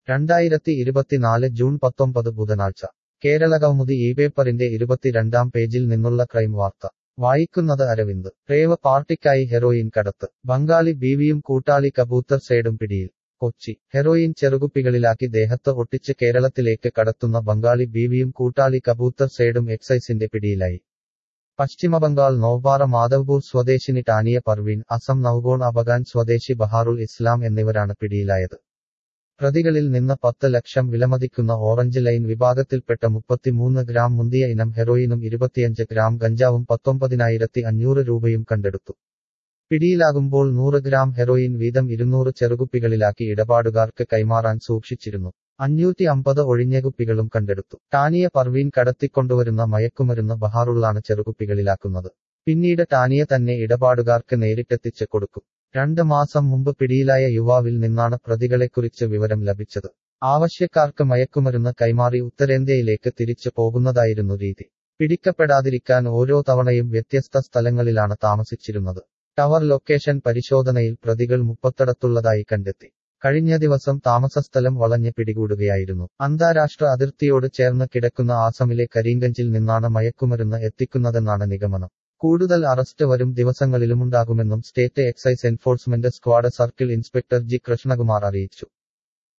രണ്ടായിരത്തി ഇരുപത്തിനാല് ജൂൺ പത്തൊമ്പത് ബുധനാഴ്ച കേരള കൗമുദി ഈ പേപ്പറിന്റെ ഇരുപത്തിരണ്ടാം പേജിൽ നിന്നുള്ള ക്രൈം വാർത്ത വായിക്കുന്നത് അരവിന്ദ് റേവ പാർട്ടിക്കായി ഹെറോയിൻ കടത്ത് ബംഗാളി ബീവിയും കൂട്ടാളി കബൂത്തർ സേഡും പിടിയിൽ കൊച്ചി ഹെറോയിൻ ചെറുകുപ്പികളിലാക്കി ദേഹത്ത് ഒട്ടിച്ച് കേരളത്തിലേക്ക് കടത്തുന്ന ബംഗാളി ബീവിയും കൂട്ടാളി കബൂത്തർ സേഡും എക്സൈസിന്റെ പിടിയിലായി പശ്ചിമബംഗാൾ നൌബാറ മാധവ്പൂർ സ്വദേശിനി ടാനിയ പർവീൻ അസം നൌഗോൺ അബഗാൻ സ്വദേശി ബഹാറുൽ ഇസ്ലാം എന്നിവരാണ് പിടിയിലായത് പ്രതികളിൽ നിന്ന് പത്ത് ലക്ഷം വിലമതിക്കുന്ന ഓറഞ്ച് ലൈൻ വിഭാഗത്തിൽപ്പെട്ട മുപ്പത്തിമൂന്ന് ഗ്രാം മുന്തിയ ഇനം ഹെറോയിനും ഇരുപത്തിയഞ്ച് ഗ്രാം ഗഞ്ചാവും പത്തൊമ്പതിനായിരത്തി അഞ്ഞൂറ് രൂപയും കണ്ടെടുത്തു പിടിയിലാകുമ്പോൾ നൂറ് ഗ്രാം ഹെറോയിൻ വീതം ഇരുന്നൂറ് ചെറുകുപ്പികളിലാക്കി ഇടപാടുകാർക്ക് കൈമാറാൻ സൂക്ഷിച്ചിരുന്നു അഞ്ഞൂറ്റി അമ്പത് ഒഴിഞ്ഞ കുപ്പികളും കണ്ടെടുത്തു ടാനിയ പർവീൻ കടത്തിക്കൊണ്ടുവരുന്ന മയക്കുമരുന്ന് ബഹാറുള്ളാണ് ചെറുകുപ്പികളിലാക്കുന്നത് പിന്നീട് ടാനിയ തന്നെ ഇടപാടുകാർക്ക് നേരിട്ടെത്തിച്ച് കൊടുക്കും രണ്ട് മാസം മുമ്പ് പിടിയിലായ യുവാവിൽ നിന്നാണ് പ്രതികളെക്കുറിച്ച് വിവരം ലഭിച്ചത് ആവശ്യക്കാർക്ക് മയക്കുമരുന്ന് കൈമാറി ഉത്തരേന്ത്യയിലേക്ക് തിരിച്ചു പോകുന്നതായിരുന്നു രീതി പിടിക്കപ്പെടാതിരിക്കാൻ ഓരോ തവണയും വ്യത്യസ്ത സ്ഥലങ്ങളിലാണ് താമസിച്ചിരുന്നത് ടവർ ലൊക്കേഷൻ പരിശോധനയിൽ പ്രതികൾ മുപ്പത്തടത്തുള്ളതായി കണ്ടെത്തി കഴിഞ്ഞ ദിവസം താമസസ്ഥലം വളഞ്ഞ് പിടികൂടുകയായിരുന്നു അന്താരാഷ്ട്ര അതിർത്തിയോട് ചേർന്ന് കിടക്കുന്ന ആസമിലെ കരീംഗഞ്ചിൽ നിന്നാണ് മയക്കുമരുന്ന് എത്തിക്കുന്നതെന്നാണ് നിഗമനം കൂടുതൽ അറസ്റ്റ് വരും ദിവസങ്ങളിലുമുണ്ടാകുമെന്നും state excise enforcement squad circle inspector G Krishnakumar അറിയിച്ചു